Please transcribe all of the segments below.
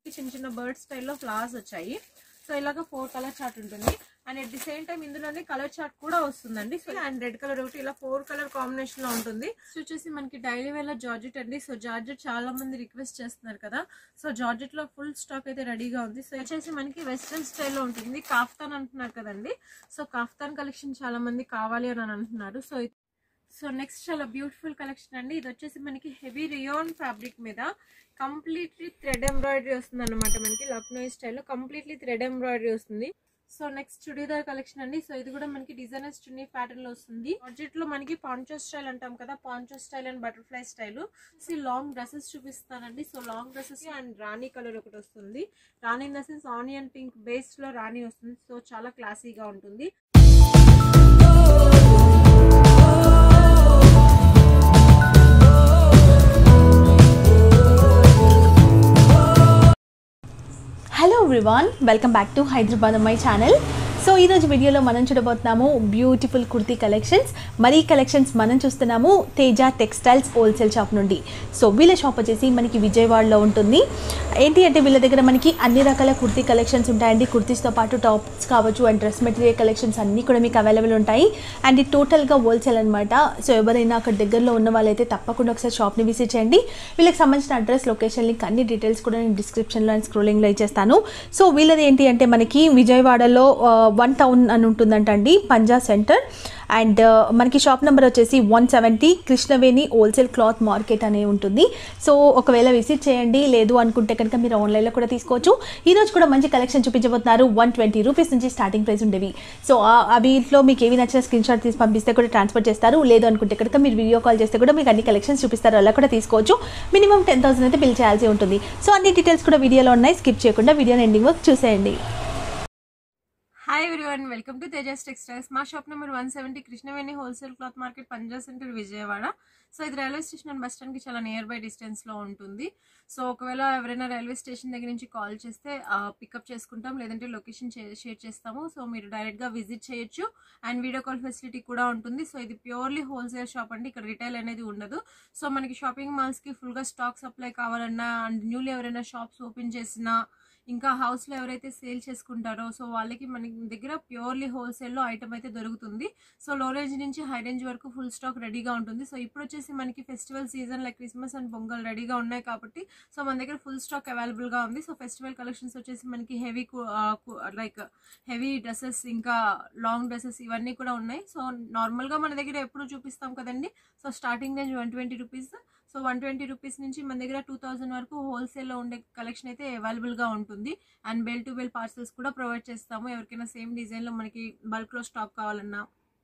చిన్న చిన్న బర్డ్ స్టైల్లో ఫ్లవర్స్ వచ్చాయి సో ఇలాగ ఫోర్ కలర్ చార్ట్ ఉంటుంది and at the same time ఇందులోనే కలర్ చార్ట్ కూడా వస్తుందండి సో అండ్ రెడ్ కలర్ ఒకటి ఇలా ఫోర్ కలర్ కాంబినేషన్ లో ఉంటుంది సో వచ్చేసి మనకి డైలీ వేర్ లో జార్జెట్ అండి సో జార్జెట్ చాలా మంది రిక్వెస్ట్ చేస్తున్నారు కదా సో జార్జెట్ లో ఫుల్ స్టాక్ అయితే రెడీగా ఉంది సో వచ్చేసి మనకి వెస్ట్రన్ స్టైల్లో ఉంటుంది కాఫ్తాన్ అంటున్నారు కదండి సో కాఫ్తాన్ కలెక్షన్ చాలా మంది కావాలి అని అంటున్నారు సో సో నెక్స్ట్ చాలా బ్యూటిఫుల్ కలెక్షన్ అండి ఇది వచ్చేసి మనకి హెవీ రియోన్ ఫ్యాబ్రిక్ మీద కంప్లీట్లీ థ్రెడ్ ఎంబ్రాయిడరీ వస్తుంది అనమాట మనకి లక్నో స్టైల్లో కంప్లీట్లీ థ్రెడ్ ఎంబ్రాయిడరీ వస్తుంది సో నెక్స్ట్ చుడీదార్ కలెక్షన్ అండి సో ఇది కూడా మనకి డిజైనర్స్ చున్నీ ప్యాటర్న్ లో వస్తుంది బడ్జెట్ లో మనకి పాంచో స్టైల్ అంటాం కదా poncho style and butterfly style so long dresses చూపిస్తానండి so long dresses and rani colour ఒకటి వస్తుంది rani in the sense onion pink base లో రాణి వస్తుంది సో చాలా క్లాసీగా ఉంటుంది hello everyone welcome back to Hyderabad Ammayi channel so ఈరోజు వీడియోలో మనం చూడబోతున్నాము బ్యూటిఫుల్ కుర్తీ కలెక్షన్స్ మరీ కలెక్షన్స్ మనం చూస్తున్నాము తేజ టెక్స్టైల్స్ హోల్సేల్ షాప్ నుండి సో వీళ్ళ షాప్ వచ్చేసి మనకి విజయవాడలో ఉంటుంది ఏంటి అంటే వీళ్ళ దగ్గర మనకి అన్ని రకాల కుర్తీ కలెక్షన్స్ ఉంటాయండి కుర్తీస్తో పాటు టాప్స్ కావచ్చు అండ్ డ్రెస్ మెటీరియల్ కలెక్షన్స్ అన్నీ కూడా మీకు అవైలబుల్ ఉంటాయి అండ్ ఇది టోటల్గా హోల్సేల్ అనమాట సో ఎవరైనా అక్కడ దగ్గరలో ఉన్న వాళ్ళైతే తప్పకుండా ఒకసారి షాప్ని విజిట్ చేయండి వీళ్ళకి సంబంధించిన అడ్రస్ లొకేషన్ లింక్ అన్ని డీటెయిల్స్ కూడా నేను డిస్క్రిప్షన్లో అండ్ స్క్రోలింగ్లో ఇచ్చేస్తాను సో వీళ్ళది ఏంటి అంటే మనకి విజయవాడలో వన్ టౌన్ అని ఉంటుందంట అండి పంజా సెంటర్ అండ్ మనకి షాప్ నెంబర్ వచ్చేసి one seventy Krishnaveni wholesale cloth market అనే ఉంటుంది సో ఒకవేళ విజిట్ చేయండి లేదు అనుకుంటే కనుక మీరు ఆన్లైన్లో కూడా తీసుకోవచ్చు ఈ రోజు కూడా మంచి కలెక్షన్ చూపించబోతున్నారు వన్ ట్వంటీ రూపీస్ నుంచి స్టార్టింగ్ ప్రైస్ ఉండేవి సో వీటిలో మీకు ఏవి నచ్చిన స్క్రీన్ షాట్ తీసి పంపిస్తే కూడా ట్రాన్స్ఫర్ చేస్తారు లేదు అనుకుంటే కనుక మీరు వీడియో కాల్ చేస్తే కూడా మీకు అన్ని కలెక్షన్స్ చూపిస్తారు అలా కూడా తీసుకోవచ్చు మినిమం టెన్ థౌసండ్ అయితే బిల్ చేయాల్సి ఉంటుంది సో అన్ని డీటెయిల్స్ కూడా వీడియోలో ఉన్నాయి స్కిప్ చేయకుండా వీడియోని ఎండింగ్ వరకు చూసేయండి hi everyone welcome to Tejas textiles మా shop number one seventy Krishnaveni wholesale cloth market Panja centre Vijayawada so ఇది రైల్వే స్టేషన్ అండ్ బస్ స్టాండ్కి చాలా నియర్ బై డిస్టెన్స్లో ఉంటుంది సో ఒకవేళ ఎవరైనా రైల్వే స్టేషన్ దగ్గర నుంచి కాల్ చేస్తే పికప్ చేసుకుంటాం లేదంటే లొకేషన్ షేర్ చేస్తాము సో మీరు డైరెక్ట్గా విజిట్ చేయొచ్చు అండ్ వీడియో కాల్ ఫెసిలిటీ కూడా ఉంటుంది సో ఇది ప్యూర్లీ హోల్సేల్ షాప్ అండి ఇక్కడ రిటైల్ అనేది ఉండదు సో మనకి షాపింగ్ మాల్స్కి ఫుల్గా స్టాక్ సప్లై కావాలన్నా అండ్ న్యూలీ ఎవరైనా షాప్స్ ఓపెన్ చేసినా ఇంకా హౌస్లో ఎవరైతే సేల్ చేసుకుంటారో సో వాళ్ళకి మన దగ్గర ప్యూర్లీ హోల్సేల్లో ఐటమ్ అయితే దొరుకుతుంది సో లో రేంజ్ నుంచి హై రేంజ్ వరకు ఫుల్ స్టాక్ రెడీగా ఉంటుంది సో ఇప్పుడు వచ్చేసి మనకి festival season like Christmas and Pongal రెడీగా ఉన్నాయి కాబట్టి సో మన దగ్గర ఫుల్ స్టాక్ అవైలబుల్గా ఉంది సో ఫెస్టివల్ కలెక్షన్స్ వచ్చేసి మనకి హెవీ లైక్ హెవీ డ్రెస్సెస్ ఇంకా లాంగ్ డ్రెస్సెస్ ఇవన్నీ కూడా ఉన్నాయి సో నార్మల్గా మన దగ్గర ఎప్పుడు చూపిస్తాం కదండి so starting range one twenty rupees so one twenty rupees నుంచి మన దగ్గర టూ థౌజండ్ వరకు హోల్సేల్లో ఉండే కలెక్షన్ అయితే అవైలబుల్గా ఉంటుంది and bell to bell parcels కూడా ప్రొవైడ్ చేస్తాము ఎవరికైనా సేమ్ డిజైన్లో మనకి బల్క్లో స్టాక్ కావాలన్నా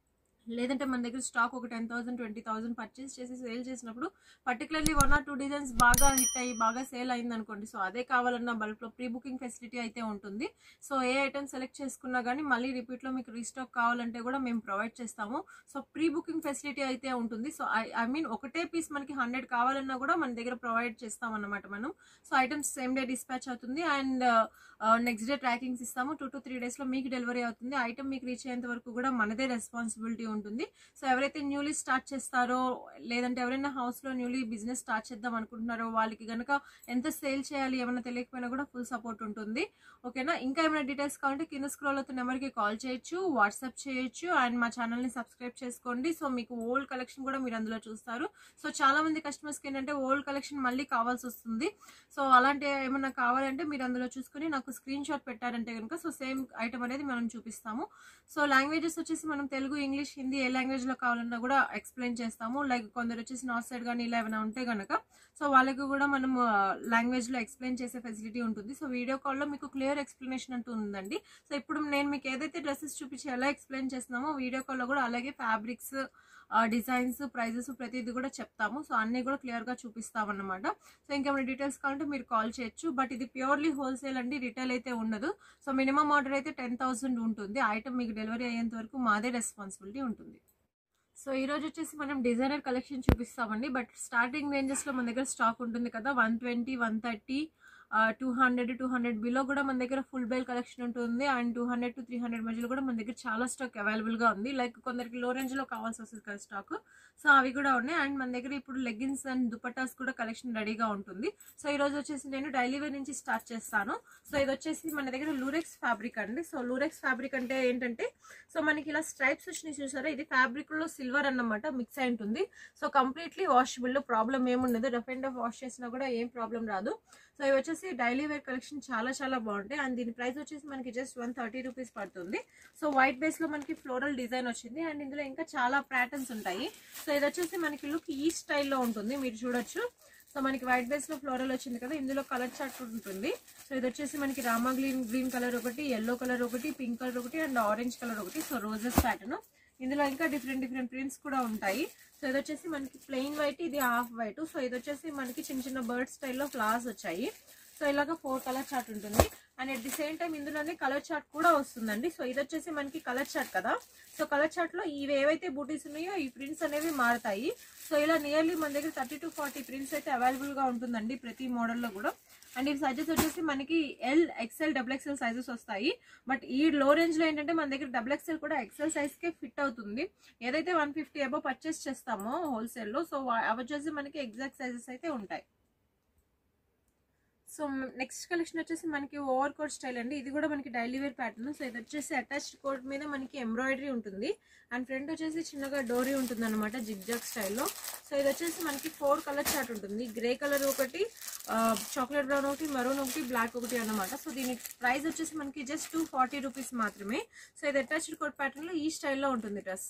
లేదంటే మన దగ్గర స్టాక్ ఒక ten thousand twenty thousand purchase చేసి సేల్ చేసినప్పుడు particularly one or two designs బాగా హిట్ అయ్యి బాగా సేల్ అయింది అనుకోండి సో అదే కావాలన్న బల్క్లో ప్రీ బుకింగ్ ఫెసిలిటీ అయితే ఉంటుంది సో ఏ ఐటమ్ సెలెక్ట్ చేసుకున్నా కానీ మళ్ళీ రిపీట్లో మీకు రీస్టాక్ కావాలంటే కూడా మేము ప్రొవైడ్ చేస్తాము సో ప్రీ బుకింగ్ ఫెసిలిటీ అయితే ఉంటుంది సో ఐ ఐ మీన్ ఒకటే పీస్ మనకి హండ్రెడ్ కావాలన్నా కూడా మన దగ్గర ప్రొవైడ్ చేస్తాం అన్నమాట మనం so items same day dispatch అవుతుంది అండ్ నెక్స్ట్ డే ట్రాకింగ్స్ ఇస్తాము టూ టు త్రీ డేస్లో మీకు డెలివరీ అవుతుంది ఐటమ్ మీకు రీచ్ అయ్యేంత వరకు కూడా మనదే రెస్పాన్సిబిలిటీ ఉంటుంది సో ఎవరైతే న్యూలీ స్టార్ట్ చేస్తారో లేదంటే ఎవరైనా హౌస్లో న్యూలీ బిజినెస్ స్టార్ట్ చేద్దాం అనుకుంటున్నారో వాళ్ళకి కనుక ఎంత సేల్ చేయాలి ఏమైనా తెలియకపోయినా కూడా ఫుల్ సపోర్ట్ ఉంటుంది ఓకేనా ఇంకా ఏమైనా డీటెయిల్స్ కావాలంటే కింద స్క్రోల్ అవుతున్న నెంబర్కి కాల్ చేయొచ్చు వాట్సాప్ చేయొచ్చు అండ్ మా ఛానల్ని సబ్స్క్రైబ్ చేసుకోండి సో మీకు ఓల్డ్ కలెక్షన్ కూడా మీరు అందులో చూస్తారు సో చాలా మంది కస్టమర్స్కి ఏంటంటే ఓల్డ్ కలెక్షన్ మళ్ళీ కావాల్సి వస్తుంది సో అలాంటి ఏమైనా కావాలంటే మీరు అందులో చూసుకుని నాకు స్క్రీన్ షాట్ పెట్టారంటే కనుక సో సేమ్ ఐటమ్ అనేది మనం చూపిస్తాము సో లాంగ్వేజెస్ వచ్చేసి మనం తెలుగు ఇంగ్లీష్ హిందీ ఏ లాంగ్వేజ్లో కావాలన్నా కూడా ఎక్స్ప్లెయిన్ చేస్తాము లైక్ కొందరు వచ్చేసి నార్త్ సైడ్ కానీ ఇలా ఏమైనా ఉంటే కనుక సో వాళ్ళకి కూడా మనం లాంగ్వేజ్లో ఎక్స్ప్లెయిన్ చేసే ఫెసిలిటీ ఉంటుంది సో వీడియో కాల్లో మీకు క్లియర్ ఎక్స్ప్లెనేషన్ అంటూ ఉందండి సో ఇప్పుడు నేను మీకు ఏదైతే డ్రెస్సెస్ చూపించి ఎలా ఎక్స్ప్లెయిన్ చేస్తున్నామో వీడియో కాల్లో కూడా అలాగే ఫ్యాబ్రిక్స్ డిజైన్స్ ప్రైజెస్ ప్రతిదీ కూడా చెప్తాము సో అన్నీ కూడా క్లియర్గా చూపిస్తామన్నమాట సో ఇంకేమైనా డీటెయిల్స్ కావాలంటే మీరు కాల్ చేయొచ్చు బట్ ఇది ప్యూర్లీ హోల్సేల్ అండి రిటైల్ అయితే ఉండదు సో మినిమం ఆర్డర్ అయితే టెన్ థౌసండ్ ఉంటుంది ఐటమ్ మీకు డెలివరీ అయ్యేంత వరకు మాదే రెస్పాన్సిబిలిటీ ఉంటుంది సో ఈ రోజు వచ్చేసి మనం డిజైనర్ కలెక్షన్ చూపిస్తామండి బట్ స్టార్టింగ్ రేంజెస్లో మన దగ్గర స్టాక్ ఉంటుంది కదా one twenty one thirty two hundred two hundred below కూడా మన దగ్గర ఫుల్ బెల్ కలెక్షన్ ఉంటుంది and two hundred to three hundred మధ్యలో కూడా మన దగ్గర చాలా స్టాక్ అవైలబుల్గా ఉంది లైక్ కొందరికి లో రేంజ్లో కావాల్సి వస్తుంది కదా స్టాక్ సో అవి కూడా ఉన్నాయి అండ్ మన దగ్గర ఇప్పుడు లెగ్గిన్స్ అండ్ దుపట్టాస్ కూడా కలెక్షన్ రెడీగా ఉంటుంది సో ఈ రోజు వచ్చేసి నేను డైలీ వేర్ నుంచి స్టార్ట్ చేస్తాను సో ఇది వచ్చేసి మన దగ్గర లూరెక్స్ ఫ్యాబ్రిక్ అండి సో లూరెక్స్ ఫ్యాబ్రిక్ అంటే ఏంటంటే సో మనకి ఇలా స్ట్రైప్స్ వచ్చినాయి చూసారా ఇది ఫ్యాబ్రిక్ లో సిల్వర్ అన్నమాట మిక్స్ అయి ఉంటుంది సో కంప్లీట్లీ వాషబుల్ ప్రాబ్లం ఏముండదు రఫ్ అండ్ ఆఫ్ వాష్ చేసినా కూడా ఏం ప్రాబ్లం రాదు సో ఇవి వచ్చేసి డైలీ వేర్ కలెక్షన్ చాలా చాలా బాగుంటాయి అండ్ దీని ప్రైస్ వచ్చేసి మనకి జస్ట్ వన్ థర్టీ రూపీస్ పడుతుంది సో వైట్ బేస్ లో మనకి ఫ్లోరల్ డిజైన్ వచ్చింది అండ్ ఇందులో ఇంకా చాలా ప్యాటర్న్స్ ఉంటాయి సో ఇది వచ్చేసి మనకి లుక్ ఈ స్టైల్లో ఉంటుంది మీరు చూడొచ్చు సో మనకి వైట్ బేస్ లో ఫ్లోరల్ వచ్చింది కదా ఇందులో కలర్ చార్ట్ ఉంటుంది సో ఇది వచ్చేసి మనకి రామా గ్రీన్ గ్రీన్ కలర్ ఒకటి ఎల్లో కలర్ ఒకటి పింక్ కలర్ ఒకటి అండ్ ఆరెంజ్ కలర్ ఒకటి సో రోజెస్ ప్యాటర్న్ ఇందులో ఇంకా డిఫరెంట్ డిఫరెంట్ ప్రింట్స్ కూడా ఉంటాయి సో ఇది వచ్చేసి మనకి ప్లెయిన్ వైట్ ఇది హాఫ్ వైట్ సో ఇది వచ్చేసి మనకి చిన్న చిన్న బర్డ్ స్టైల్లో ఫ్లవర్స్ వచ్చాయి సో ఇలాగ ఫోర్ కలర్ చార్ట్ ఉంటుంది and at the same time ఇందులోనే కలర్ చార్ట్ కూడా వస్తుందండి సో ఇది వచ్చేసి మనకి కలర్ చార్ట్ కదా సో కలర్ చార్ట్ లో ఇవి ఏవైతే బూటీస్ ఉన్నాయో ఈ ప్రింట్స్ అనేవి మారుతాయి సో ఇలా నియర్లీ మన దగ్గర థర్టీ టు ఫార్టీ ప్రింట్స్ అయితే అవైలబుల్ గా ఉంటుందండి ప్రతి మోడల్లో కూడా అండ్ ఈ సైజెస్ వచ్చేసి మనకి L XL double XL sizes వస్తాయి బట్ ఈ లో రేంజ్ లో ఏంటంటే మన దగ్గర డబుల్ ఎక్సెల్ కూడా ఎక్సెల్ సైజ్ కే ఫిట్ అవుతుంది ఏదైతే వన్ ఫిఫ్టీ అబో పర్చేస్ చేస్తామో హోల్సేల్ లో సో అవి వచ్చేసి మనకి ఎగ్జాక్ట్ సైజెస్ అయితే ఉంటాయి సో నెక్స్ట్ కలెక్షన్ వచ్చేసి మనకి ఓవర్ కోట్ స్టైల్ అండి ఇది కూడా మనకి డైలీ వేర్ ప్యాటర్న్ సో ఇది వచ్చేసి అటాచ్డ్ కోట్ మీద మనకి ఎంబ్రాయిడరీ ఉంటుంది అండ్ ఫ్రంట్ వచ్చేసి చిన్నగా డోరీ ఉంటుంది అనమాట జిగ్జాగ్ స్టైల్లో సో ఇది వచ్చేసి మనకి ఫోర్ కలర్ చార్ట్ ఉంటుంది గ్రే కలర్ ఒకటి చాక్లెట్ బ్రౌన్ ఒకటి మరూన్ ఒకటి బ్లాక్ ఒకటి అనమాట సో దీని ప్రైస్ వచ్చేసి మనకి జస్ట్ టూ ఫార్టీ రూపీస్ మాత్రమే సో ఇది అటాచ్డ్ కోట్ ప్యాటర్న్ లో ఈ స్టైల్లో ఉంటుంది డ్రెస్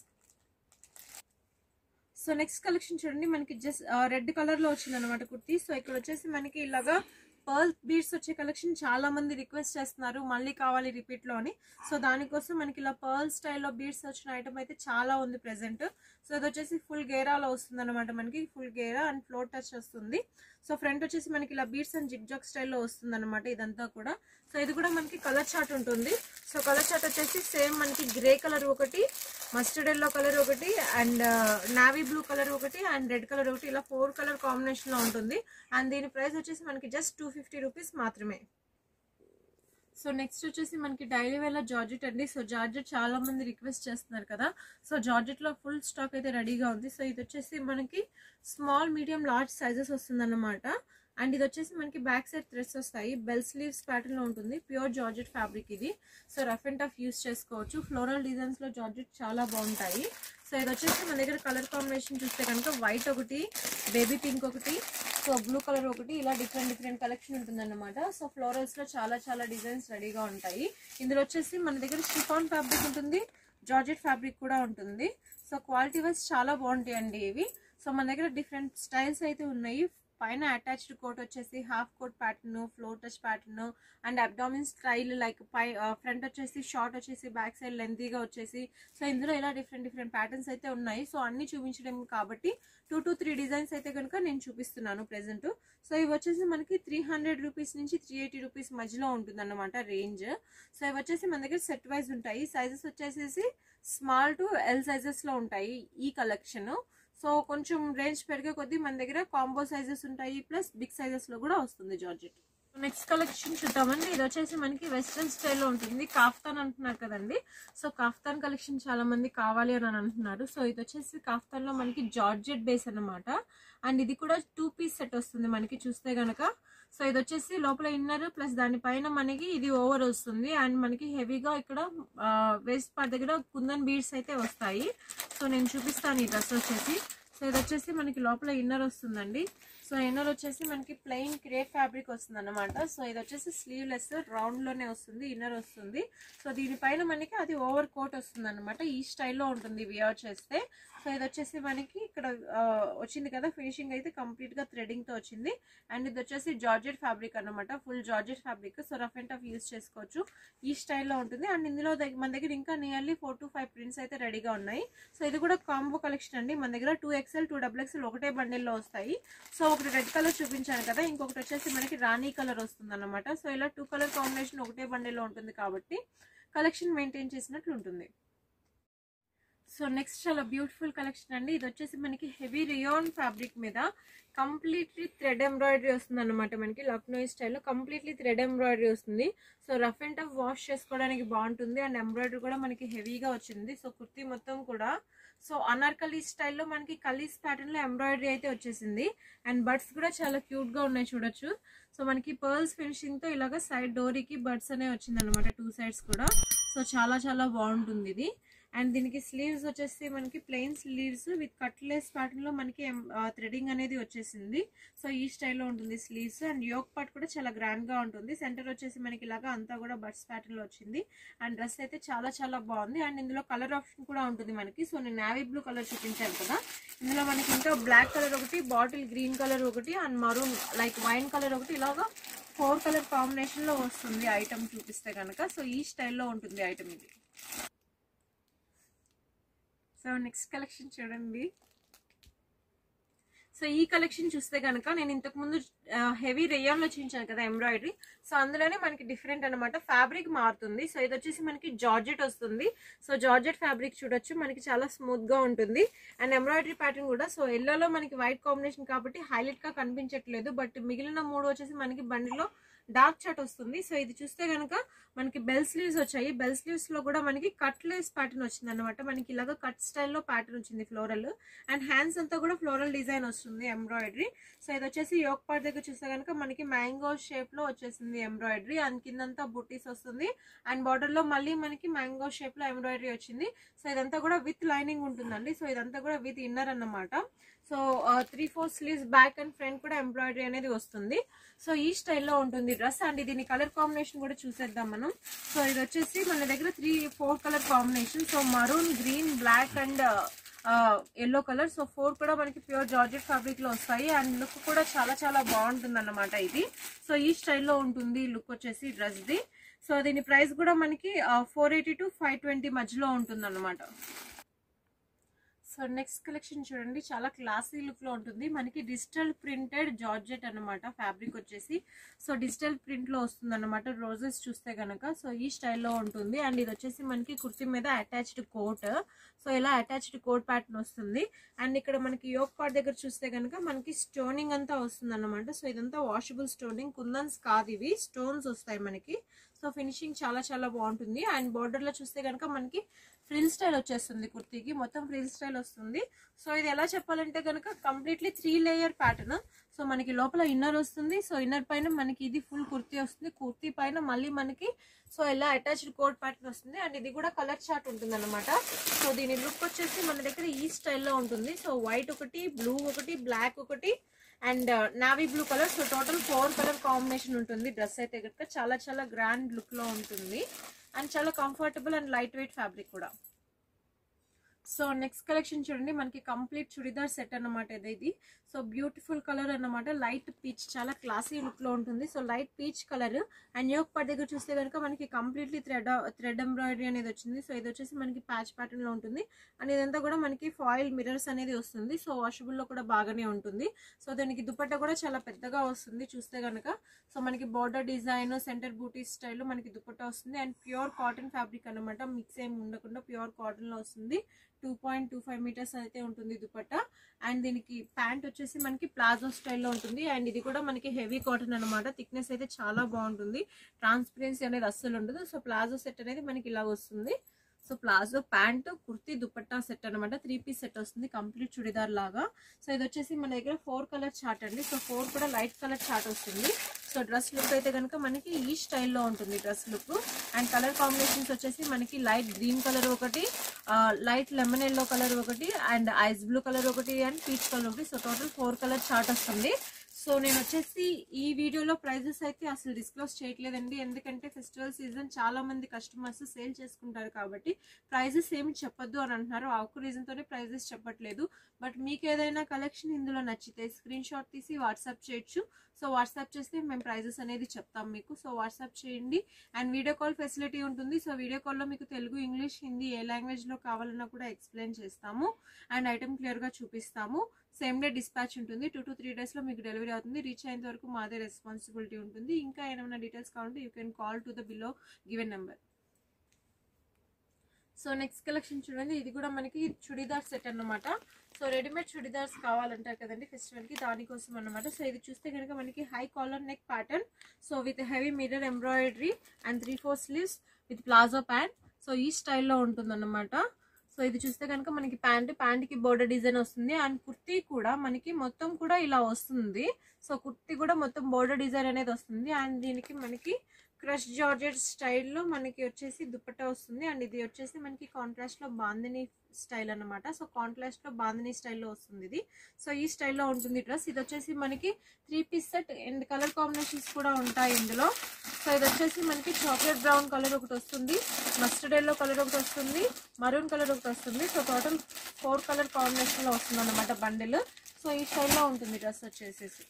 సో నెక్స్ట్ కలెక్షన్ చూడండి మనకి జస్ట్ రెడ్ కలర్ లో వచ్చింది అనమాట కుర్తీ సో ఇక్కడ వచ్చేసి మనకి ఇలాగా పర్ల్ బీడ్స్ వచ్చే కలెక్షన్ చాలా మంది రిక్వెస్ట్ చేస్తున్నారు మళ్ళీ కావాలి రిపీట్ లో అని సో దానికోసం మనకి ఇలా పర్ల్ స్టైల్లో బీడ్స్ వచ్చిన ఐటమ్ అయితే చాలా ఉంది ప్రెసెంట్ సో ఇది వచ్చేసి ఫుల్ గేరాలో వస్తుంది అనమాట మనకి ఫుల్ గేరా అండ్ ఫ్లోర్ టచ్ వస్తుంది సో ఫ్రంట్ వచ్చేసి మనకి ఇలా బీడ్స్ అండ్ జిగ్ జాక్ స్టైల్లో వస్తుంది అనమాట ఇదంతా కూడా సో ఇది కూడా మనకి కలర్ చార్ట్ ఉంటుంది సో కలర్ చార్ట్ వచ్చేసి సేమ్ మనకి గ్రే కలర్ ఒకటి మస్టర్డ్ ఎల్లో కలర్ ఒకటి అండ్ నావీ బ్లూ కలర్ ఒకటి అండ్ రెడ్ కలర్ ఒకటి ఇలా ఫోర్ కలర్ కాంబినేషన్ లో ఉంటుంది అండ్ దీని ప్రైస్ వచ్చేసి మనకి జస్ట్ టూ ఫిఫ్టీ రూపీస్ మాత్రమే సో నెక్స్ట్ వచ్చేసి మనకి డైలీ వేళ జార్జెట్ అండి సో జార్జెట్ చాలా మంది రిక్వెస్ట్ చేస్తున్నారు కదా సో జార్జెట్ లో ఫుల్ స్టాక్ అయితే రెడీగా ఉంది సో ఇది వచ్చేసి మనకి స్మాల్ మీడియం లార్జ్ సైజెస్ వస్తుంది అన్నమాట అండ్ ఇది వచ్చేసి మనకి బ్యాక్ సైడ్ థ్రెడ్స్ వస్తాయి బెల్ స్లీవ్స్ ప్యాటర్న్ లో ఉంటుంది ప్యూర్ జార్జెట్ ఫ్యాబ్రిక్ ఇది so rough and tough use చేసుకోవచ్చు ఫ్లోరల్ డిజైన్స్ లో జార్జెట్ చాలా బాగుంటాయి సో ఇది వచ్చేసి మన దగ్గర కలర్ కాంబినేషన్ చూస్తే కనుక వైట్ ఒకటి బేబీ పింక్ ఒకటి సో బ్లూ కలర్ ఒకటి ఇలా డిఫరెంట్ డిఫరెంట్ కలెక్షన్ ఉంటుందన్నమాట సో ఫ్లోరల్స్ లో చాలా చాలా డిజైన్స్ రెడీగా ఉంటాయి ఇందులో వచ్చేసి మన దగ్గర షిఫాన్ ఫ్యాబ్రిక్ ఉంటుంది జార్జెట్ ఫ్యాబ్రిక్ కూడా ఉంటుంది సో క్వాలిటీ వైజ్ చాలా బాగుంటాయి అండి ఇవి సో మన దగ్గర డిఫరెంట్ స్టైల్స్ అయితే ఉన్నాయి పైన అటాచ్డ్ కోట్ వచ్చేసి half coat pattern floor touch pattern and abdomen style like పై ఫ్రంట్ వచ్చేసి షార్ట్ వచ్చేసి బ్యాక్ సైడ్ లెంతీగా వచ్చేసి సో ఇందులో ఇలా డిఫరెంట్ డిఫరెంట్ ప్యాటర్న్స్ అయితే ఉన్నాయి సో అన్ని చూపించడం కాబట్టి టూ టు త్రీ డిజైన్స్ అయితే కనుక నేను చూపిస్తున్నాను ప్రెసెంట్ సో ఇవి వచ్చేసి మనకి త్రీ హండ్రెడ్ రూపీస్ నుంచి త్రీ ఎయిటీ రూపీస్ మధ్యలో ఉంటుంది అన్నమాట రేంజ్ సో ఇవి వచ్చేసి మన దగ్గర సెట్ వైజ్ ఉంటాయి సైజెస్ వచ్చేసేసి స్మాల్ టు ఎల్ సైజెస్ లో ఉంటాయి ఈ కలెక్షన్ సో కొంచెం రేంజ్ పెరిగే కొద్దీ మన దగ్గర కాంబో సైజెస్ ఉంటాయి ప్లస్ బిగ్ సైజెస్ లో కూడా వస్తుంది జార్జెట్ నెక్స్ట్ కలెక్షన్ చూద్దామండి ఇది వచ్చేసి మనకి వెస్ట్రన్ స్టైల్లో ఉంటుంది కాఫ్తాన్ అంటున్నారు కదండి సో కాఫ్తాన్ కలెక్షన్ చాలా మంది కావాలి అని అంటున్నారు సో ఇది వచ్చేసి కాఫ్తాన్ లో మనకి జార్జెట్ బేస్ అన్నమాట అండ్ ఇది కూడా టూ పీస్ సెట్ వస్తుంది మనకి చూస్తే గనక సో ఇది వచ్చేసి లోపల ఇన్నర్ ప్లస్ దానిపైన మనకి ఇది ఓవర్ వస్తుంది అండ్ మనకి హెవీగా ఇక్కడ వేస్ట్ పార్ట్ దగ్గర కుందన్ బీడ్స్ అయితే వస్తాయి సో నేను చూపిస్తాను ఈ డ్రెస్ వచ్చేసి సో ఇది వచ్చేసి మనకి లోపల ఇన్నర్ వస్తుందండి సో ఇన్నర్ వచ్చేసి మనకి ప్లెయిన్ క్రేప్ ఫ్యాబ్రిక్ వస్తుంది అనమాట సో ఇది వచ్చేసి స్లీవ్లెస్ రౌండ్ లోనే వస్తుంది ఇన్నర్ వస్తుంది సో దీనిపైన మనకి అది ఓవర్ కోట్ వస్తుంది అనమాట ఈ స్టైల్లో ఉంటుంది వియర్ చేస్తే సో ఇది వచ్చేసి మనకి ఇక్కడ ఆ, వచ్చింది కదా ఫినిషింగ్ అయితే కంప్లీట్ గా థ్రెడింగ్ తో వచ్చింది అండ్ ఇది వచ్చేసి జార్జెట్ ఫ్యాబ్రిక్ అన్నమాట full georgette fabric so rough and tough use చేసుకోవచ్చు ఈ స్టైల్లో ఉంటుంది అండ్ ఇందులో దగ్గ- మన దగ్గర ఇంకా nearly four to five prints అయితే రెడీగా ఉన్నాయి సో ఇది కూడా కాంబో కలెక్షన్ అండి మన దగ్గర two XL two double XL ఒకటే బండిల్లో వస్తాయి సో ఒకటి రెడ్ కలర్ చూపించాను కదా ఇంకొకటి వచ్చేసి మనకి రాణి కలర్ వస్తుంది అనమాట సో ఇలా టూ కలర్ కాంబినేషన్ ఒకటే బండిల్లో ఉంటుంది కాబట్టి కలెక్షన్ మెయింటైన్ చేసినట్లు ఉంటుంది సో నెక్స్ట్ చాలా బ్యూటిఫుల్ కలెక్షన్ అండి ఇది వచ్చేసి మనకి హెవీ రియోన్ ఫ్యాబ్రిక్ మీద కంప్లీట్లీ థ్రెడ్ ఎంబ్రాయిడరీ వస్తుంది అనమాట మనకి లక్నోయి స్టైల్లో కంప్లీట్లీ థ్రెడ్ ఎంబ్రాయిడరీ వస్తుంది so rough and tough wash చేసుకోవడానికి బాగుంటుంది అండ్ ఎంబ్రాయిడరీ కూడా మనకి హెవీగా వచ్చింది సో కుర్తీ మొత్తం కూడా సో అనార్కలీ స్టైల్లో మనకి కలీస్ ప్యాటర్న్ లో ఎంబ్రాయిడరీ అయితే వచ్చేసింది అండ్ బడ్స్ కూడా చాలా క్యూట్ గా ఉన్నాయి చూడొచ్చు సో మనకి పర్ల్స్ ఫినిషింగ్ తో ఇలాగ సైడ్ డోరీకి బడ్స్ అనే వచ్చింది అనమాట టూ సైడ్స్ కూడా సో చాలా చాలా బాగుంటుంది ఇది అండ్ దీనికి స్లీవ్స్ వచ్చేసి మనకి plain sleeves with cutless pattern లో మనకి థ్రెడింగ్ అనేది వచ్చేసింది సో ఈ స్టైల్లో ఉంటుంది స్లీవ్స్ అండ్ యోక్ పార్ట్ కూడా చాలా గ్రాండ్ గా ఉంటుంది సెంటర్ వచ్చేసి మనకి ఇలాగా అంతా కూడా బడ్స్ ప్యాటర్న్ లో వచ్చింది అండ్ డ్రెస్ అయితే చాలా చాలా బాగుంది అండ్ ఇందులో కలర్ ఆప్షన్ కూడా ఉంటుంది మనకి సో నేను నావీ బ్లూ కలర్ చూపించాను కదా ఇందులో మనకి ఇంకా బ్లాక్ కలర్ ఒకటి బాటిల్ గ్రీన్ కలర్ ఒకటి and maroon like wine colour ఒకటి ఇలాగా ఫోర్ కలర్ కాంబినేషన్ లో వస్తుంది ఐటమ్ చూపిస్తే కనుక సో ఈ స్టైల్లో ఉంటుంది ఐటమ్ ఇది సో నెక్స్ట్ కలెక్షన్ చూడండి సో ఈ కలెక్షన్ చూస్తే కనుక నేను ఇంతకు ముందు హెవీ రేయాన్ లో చూపించాను కదా ఎంబ్రాయిడరీ సో అందులోనే మనకి డిఫరెంట్ అనమాట ఫ్యాబ్రిక్ మారుతుంది సో ఇది వచ్చేసి మనకి జార్జెట్ వస్తుంది సో జార్జెట్ ఫ్యాబ్రిక్ చూడొచ్చు మనకి చాలా స్మూత్ గా ఉంటుంది అండ్ ఎంబ్రాయిడరీ ప్యాటర్న్ కూడా సో ఎల్లోలో మనకి వైట్ కాంబినేషన్ కాబట్టి హైలైట్ గా కనిపించట్లేదు బట్ మిగిలిన మూడు వచ్చేసి మనకి బండిలో డార్క్ చాట్ వస్తుంది సో ఇది చూస్తే కనుక మనకి బెల్ స్లీవ్స్ వచ్చాయి బెల్ స్లీవ్స్ లో కూడా మనకి కట్ లేస్ ప్యాటర్న్ వచ్చింది అనమాట మనకి ఇలాగ కట్ స్టైల్లో ప్యాటర్న్ వచ్చింది ఫ్లోరల్ అండ్ హ్యాండ్స్ అంతా కూడా ఫ్లోరల్ డిజైన్ వస్తుంది ఎంబ్రాయిడరీ సో ఇది వచ్చేసి యోక్ పార్ట్ దగ్గర చూస్తే కనుక మనకి మ్యాంగో షేప్ లో వచ్చేసింది ఎంబ్రాయిడరీ అండ్ కిందంతా బుట్టీస్ వస్తుంది అండ్ బార్డర్ లో మళ్ళీ మనకి మ్యాంగో షేప్ లో ఎంబ్రాయిడరీ వచ్చింది సో ఇదంతా కూడా విత్ లైనింగ్ ఉంటుందండి సో ఇదంతా కూడా విత్ ఇన్నర్ అన్నమాట so three four sleeves back and front కూడా ఎంబ్రాయిడరీ అనేది వస్తుంది సో ఈ స్టైల్లో ఉంటుంది డ్రెస్ అండ్ దీని కలర్ కాంబినేషన్ కూడా చూసేద్దాం మనం సో ఇది వచ్చేసి మన దగ్గర three four colour combination so maroon green black and yellow colour so four కూడా మనకి ప్యూర్ జార్జెట్ ఫ్యాబ్రిక్ లో వస్తాయి అండ్ లుక్ కూడా చాలా చాలా బాగుంటుంది అన్నమాట ఇది సో ఈ స్టైల్లో ఉంటుంది లుక్ వచ్చేసి డ్రెస్ ది సో దీని ప్రైస్ కూడా మనకి four eighty to five twenty మధ్యలో ఉంటుంది అనమాట సో నెక్స్ట్ కలెక్షన్ చూడండి చాలా క్లాసీ లుక్ లో ఉంటుంది మనకి డిజిటల్ ప్రింటెడ్ జార్జెట్ అన్నమాట ఫ్యాబ్రిక్ వచ్చేసి సో డిజిటల్ ప్రింట్ లో వస్తుంది అనమాట రోజెస్ చూస్తే గనక సో ఈ స్టైల్లో ఉంటుంది అండ్ ఇది వచ్చేసి మనకి కుర్తీ మీద అటాచ్డ్ కోట్ సో ఇలా అటాచ్డ్ కోట్ ప్యాటర్న్ వస్తుంది అండ్ ఇక్కడ మనకి యోక్ పార్ట్ దగ్గర చూస్తే కనుక మనకి స్టోనింగ్ అంతా వస్తుంది అనమాట సో ఇదంతా వాషబుల్ స్టోనింగ్ కుందన్స్ కాదు ఇవి స్టోన్స్ వస్తాయి మనకి సో ఫినిషింగ్ చాలా చాలా బాగుంటుంది అండ్ బార్డర్ లో చూస్తే కనుక మనకి ఫ్రిల్ స్టైల్ వచ్చేస్తుంది కుర్తీకి మొత్తం ఫ్రిల్ స్టైల్ వస్తుంది సో ఇది ఎలా చెప్పాలంటే కనుక completely three layer pattern so మనకి లోపల ఇన్నర్ వస్తుంది సో ఇన్నర్ పైన మనకి ఇది ఫుల్ కుర్తీ వస్తుంది కుర్తీ పైన మళ్ళీ మనకి సో ఇలా అటాచ్డ్ కోట్ ప్యాటర్న్ వస్తుంది అండ్ ఇది కూడా కలర్ చార్ట్ ఉంటుంది అనమాట సో దీని లుక్ వచ్చేసి మన దగ్గర ఈ స్టైల్లో ఉంటుంది సో వైట్ ఒకటి బ్లూ ఒకటి బ్లాక్ ఒకటి and navy blue colour so total four colour combination ఉంటుంది డ్రెస్ అయితే కనుక చాలా చాలా గ్రాండ్ లుక్ లో ఉంటుంది అండ్ చాలా comfortable and light weight fabric కూడా సో నెక్స్ట్ కలెక్షన్ చూడండి మనకి కంప్లీట్ చుడిదార్ సెట్ అన్నమాట ఇది ఇది సో బ్యూటిఫుల్ కలర్ అన్నమాట లైట్ పీచ్ చాలా క్లాసీ లుక్ లో ఉంటుంది so light peach colour and yoke part దగ్గర చూస్తే కనుక మనకి కంప్లీట్లీ థ్రెడ్ థ్రెడ్ ఎంబ్రాయిడరీ అనేది వచ్చింది సో ఇది వచ్చేసి మనకి ప్యాచ్ ప్యాటర్న్ లో ఉంటుంది అండ్ ఇదంతా కూడా మనకి ఫాయిల్ మిరర్స్ అనేది వస్తుంది సో వాషబుల్ లో కూడా బాగానే ఉంటుంది సో దానికి దుపట్టా కూడా చాలా పెద్దగా వస్తుంది చూస్తే కనుక సో మనకి border design centre buti style మనకి దుపట్టా వస్తుంది అండ్ ప్యూర్ కాటన్ ఫ్యాబ్రిక్ అనమాట మిక్స్ ఏమి ఉండకుండా ప్యూర్ కాటన్ లో వస్తుంది two point two five metres అయితే ఉంటుంది దుపట్టా అండ్ దీనికి ప్యాంట్ వచ్చేసి మనకి ప్లాజో స్టైల్లో ఉంటుంది అండ్ ఇది కూడా మనకి హెవీ కాటన్ అనమాట థిక్నెస్ అయితే చాలా బాగుంటుంది ట్రాన్స్పరెన్సీ అనేది అస్సలు ఉండదు సో ప్లాజో సెట్ అనేది మనకి ఇలా వస్తుంది so palazzo pant kurti dupatta set అనమాట త్రీ పీస్ సెట్ వస్తుంది కంప్లీట్ చుడిదార్ లాగా సో ఇది వచ్చేసి మన దగ్గర ఫోర్ కలర్ చార్ట్ అండి సో ఫోర్ కూడా లైట్ కలర్ చార్ట్ వస్తుంది సో డ్రెస్ లుక్ అయితే కనుక మనకి ఈ స్టైల్లో ఉంటుంది dress look and colour combinations వచ్చేసి మనకి లైట్ గ్రీన్ కలర్ ఒకటి లైట్ లెమన్ ఎల్లో కలర్ ఒకటి అండ్ ఐస్ బ్లూ కలర్ ఒకటి అండ్ పీచ్ కలర్ ఒకటి so total four colour chart వస్తుంది సో నేను వచ్చేసి ఈ వీడియోలో ప్రైజెస్ అయితే అసలు డిస్క్లోజ్ చేయట్లేదండి ఎందుకంటే ఫెస్టివల్ సీజన్ చాలా మంది కస్టమర్స్ సేల్ చేసుకుంటారు కాబట్టి ప్రైజెస్ ఏమి చెప్పొద్దు అని అంటున్నారు ఆ ఒక్క రీజన్ తోనే ప్రైజెస్ చెప్పట్లేదు బట్ మీకు ఏదైనా కలెక్షన్ ఇందులో నచ్చితే స్క్రీన్ షాట్ తీసి వాట్సాప్ చేయొచ్చు సో వాట్సాప్ చేస్తే మేము ప్రైజెస్ అనేది చెప్తాం మీకు సో వాట్సాప్ చేయండి అండ్ వీడియో కాల్ ఫెసిలిటీ ఉంటుంది సో వీడియో కాల్లో మీకు తెలుగు ఇంగ్లీష్ హిందీ ఏ లాంగ్వేజ్లో కావాలన్నా కూడా ఎక్స్ప్లెయిన్ చేస్తాము అండ్ ఐటమ్ క్లియర్గా చూపిస్తాము సేమ్ డే డిస్పాచ్ ఉంటుంది టూ టు త్రీ డేస్లో మీకు డెలివరీ అవుతుంది రీచ్ అయ్యేంత వరకు మాదే రెస్పాన్సిబిలిటీ ఉంటుంది ఇంకా ఏమైనా డీటెయిల్స్ కావాలంటే you can call to the below given number so next collection చూడండి ఇది కూడా మనకి చుడిదార్ సెట్ అన్నమాట సో రెడీమేడ్ చుడిదార్స్ కావాలంటారు కదండి ఫెస్టివల్ కి దానికోసం అన్నమాట సో ఇది చూస్తే కనుక మనకి high collar neck pattern so with heavy mirror embroidery and three four sleeves with palazzo pant so ఈ స్టైల్లో ఉంటుందన్నమాట సో ఇది చూస్తే కనుక మనకి ప్యాంట్ ప్యాంట్ కి బోర్డర్ డిజైన్ వస్తుంది అండ్ కుర్తీ కూడా మనకి మొత్తం కూడా ఇలా వస్తుంది సో కుర్తీ కూడా మొత్తం బోర్డర్ డిజైన్ అనేది వస్తుంది అండ్ దీనికి మనకి క్రష్ జార్జెట్ స్టైల్లో మనకి వచ్చేసి దుపట్టా వస్తుంది అండ్ ఇది వచ్చేసి మనకి కాంట్రాస్ట్ లో బాందిని స్టైల్ అన్నమాట సో కాంట్రాస్ట్ లో బాందిని స్టైల్లో వస్తుంది ఇది సో ఈ స్టైల్లో ఉంటుంది డ్రెస్ ఇది వచ్చేసి మనకి three piece set and colour combinations కూడా ఉంటాయి ఇందులో సో ఇది వచ్చేసి మనకి చాక్లెట్ బ్రౌన్ కలర్ ఒకటి వస్తుంది మస్టర్డ్ ఎల్లో కలర్ ఒకటి వస్తుంది మరూన్ కలర్ ఒకటి వస్తుంది so total four colour combination లో వస్తుంది అనమాట బండిల్ సో ఈ స్టైల్లో ఉంటుంది డ్రెస్ వచ్చేసేసి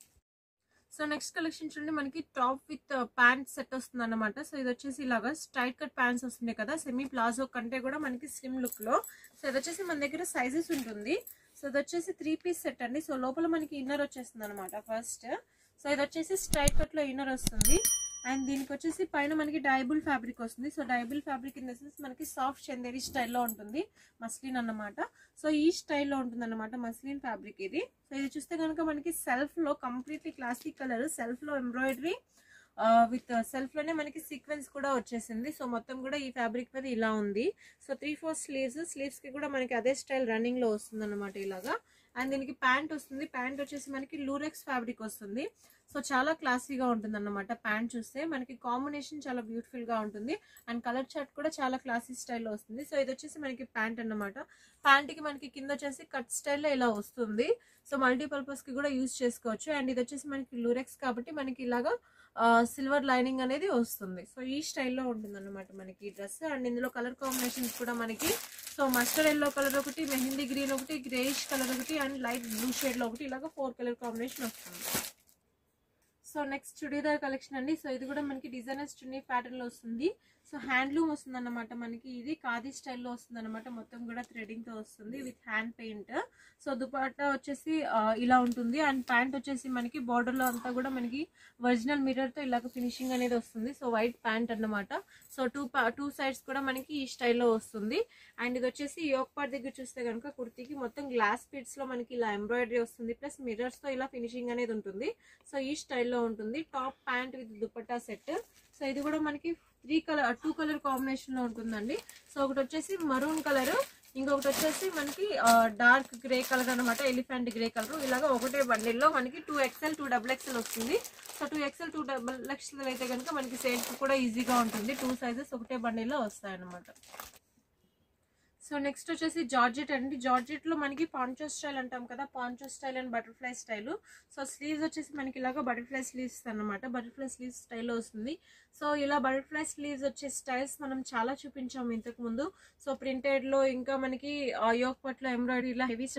సో నెక్స్ట్ కలెక్షన్ చూడండి మనకి టాప్ విత్ ప్యాంట్ సెట్ వస్తుంది అనమాట సో ఇది వచ్చేసి ఇలాగా స్ట్రైట్ కట్ ప్యాంట్స్ వస్తుంది కదా సెమీ ప్లాజో కంటే కూడా మనకి స్లిమ్ లుక్ లో సో ఇది వచ్చేసి మన దగ్గర సైజెస్ ఉంటుంది సో ఇది వచ్చేసి త్రీ పీస్ సెట్ అండి సో లోపల మనకి ఇన్నర్ వచ్చేస్తుంది అనమాట ఫస్ట్ సో ఇది వచ్చేసి స్ట్రైట్ కట్ లో ఇన్నర్ వస్తుంది అండ్ దీనికి వచ్చేసి పైన మనకి డైబుల్ ఫ్యాబ్రిక్ వస్తుంది so dyeable fabric in the sense మనకి సాఫ్ట్ చందేరి స్టైల్లో ఉంటుంది మస్లిన్ అన్నమాట సో ఈ స్టైల్లో ఉంటుంది అనమాట మస్లిన్ ఫ్యాబ్రిక్ ఇది సో ఇది చూస్తే కనుక మనకి సెల్ఫ్ లో కంప్లీట్లీ క్లాసిక్ కలర్ సెల్ఫ్ లో ఎంబ్రాయిడరీ విత్ సెల్ఫ్ లోనే మనకి సీక్వెన్స్ కూడా వచ్చేసింది సో మొత్తం కూడా ఈ ఫ్యాబ్రిక్ మీద ఇలా ఉంది so three four sleeves sleeves కి కూడా మనకి అదే స్టైల్ రన్నింగ్ లో వస్తుంది అనమాట ఇలాగా అండ్ దీనికి ప్యాంట్ వస్తుంది ప్యాంట్ వచ్చేసి మనకి లూరెక్స్ ఫ్యాబ్రిక్ వస్తుంది సో చాలా క్లాసీగా ఉంటుంది అన్నమాట ప్యాంట్ చూస్తే మనకి కాంబినేషన్ చాలా బ్యూటిఫుల్ గా ఉంటుంది అండ్ కలర్ చార్ట్ కూడా చాలా క్లాసీ స్టైల్లో వస్తుంది సో ఇది వచ్చేసి మనకి ప్యాంట్ అన్నమాట ప్యాంట్ కి మనకి కింద వచ్చేసి కట్ స్టైల్లో ఇలా వస్తుంది సో మల్టీపర్పస్ కి కూడా యూజ్ చేసుకోవచ్చు అండ్ ఇది వచ్చేసి మనకి లూరెక్స్ కాబట్టి మనకి ఇలాగా సిల్వర్ లైనింగ్ అనేది వస్తుంది సో ఈ స్టైల్లో ఉంటుంది అనమాట మనకి ఈ డ్రెస్ అండ్ ఇందులో కలర్ కాంబినేషన్స్ కూడా మనకి సో మస్టర్డ్ ఎల్లో కలర్ ఒకటి మెహందీ గ్రీన్ ఒకటి గ్రేష్ కలర్ ఒకటి అండ్ లైట్ బ్లూ షేడ్ లో ఒకటి ఇలాగా ఫోర్ కలర్ కాంబినేషన్ వస్తుంది సో నెక్స్ట్ చుడీదార్ కలెక్షన్ అండి సో ఇది కూడా మనకి డిజైనర్స్ చున్నీ ప్యాటర్న్ లో వస్తుంది సో హ్యాండ్లూమ్ వస్తుంది అనమాట మనకి ఇది ఖాదీ స్టైల్లో వస్తుంది అనమాట మొత్తం కూడా థ్రెడింగ్ తో వస్తుంది with hand paint so dupatta వచ్చేసి ఆ, ఇలా ఉంటుంది అండ్ ప్యాంట్ వచ్చేసి మనకి బార్డర్ లో అంతా కూడా మనకి ఒరిజినల్ మిర్రర్ తో ఇలాగ ఫినిషింగ్ అనేది వస్తుంది సో వైట్ ప్యాంట్ అన్నమాట సో టూ టూ సైడ్స్ కూడా మనకి ఈ స్టైల్లో వస్తుంది అండ్ ఇది వచ్చేసి యోక్ పార్ట్ దగ్గర చూస్తే కనుక కుర్తీకి మొత్తం గ్లాస్ పిట్స్ లో మనకి ఇలా ఎంబ్రాయిడరీ వస్తుంది ప్లస్ మిర్రర్స్ తో ఇలా ఫినిషింగ్ అనేది ఉంటుంది సో ఈ స్టైల్లో ఉంటుంది top pant with dupatta set so ఇది కూడా మనకి three colour two colour combination లో ఉంటుందండి సో ఒకటి వచ్చేసి మరూన్ కలర్ ఇంకొకటి వచ్చేసి మనకి డార్క్ గ్రే కలర్ అనమాట ఎలిఫెంట్ గ్రే కలర్ ఇలాగ ఒకటే బండిల్లో మనకి two XL two double XL వస్తుంది so two XL two double XL అయితే కనుక మనకి సేల్స్ కూడా ఈజీగా ఉంటుంది టూ సైజెస్ ఒకటే బండిల్లో వస్తాయి అనమాట సో నెక్స్ట్ వచ్చేసి జార్జెట్ అండి జార్జెట్ లో మనకి పాంచో స్టైల్ అంటాం కదా poncho style and butterfly style so sleeves వచ్చేసి మనకి ఇలాగా బటర్ఫ్లై స్లీవ్స్ అన్నమాట బటర్ఫ్లై స్లీవ్స్ స్టైల్లో వస్తుంది సో ఇలా బటర్ఫ్లై స్లీవ్స్ వచ్చే స్టైల్స్ మనం చాలా చూపించాము ఇంతకు ముందు సో ప్రింటెడ్ లో ఇంకా మనకి యోక్ పట్ల ఎంబ్రాయిడరీ ఇలా హెవీ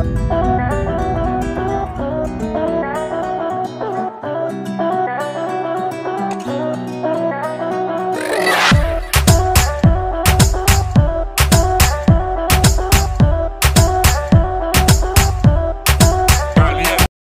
బాయ్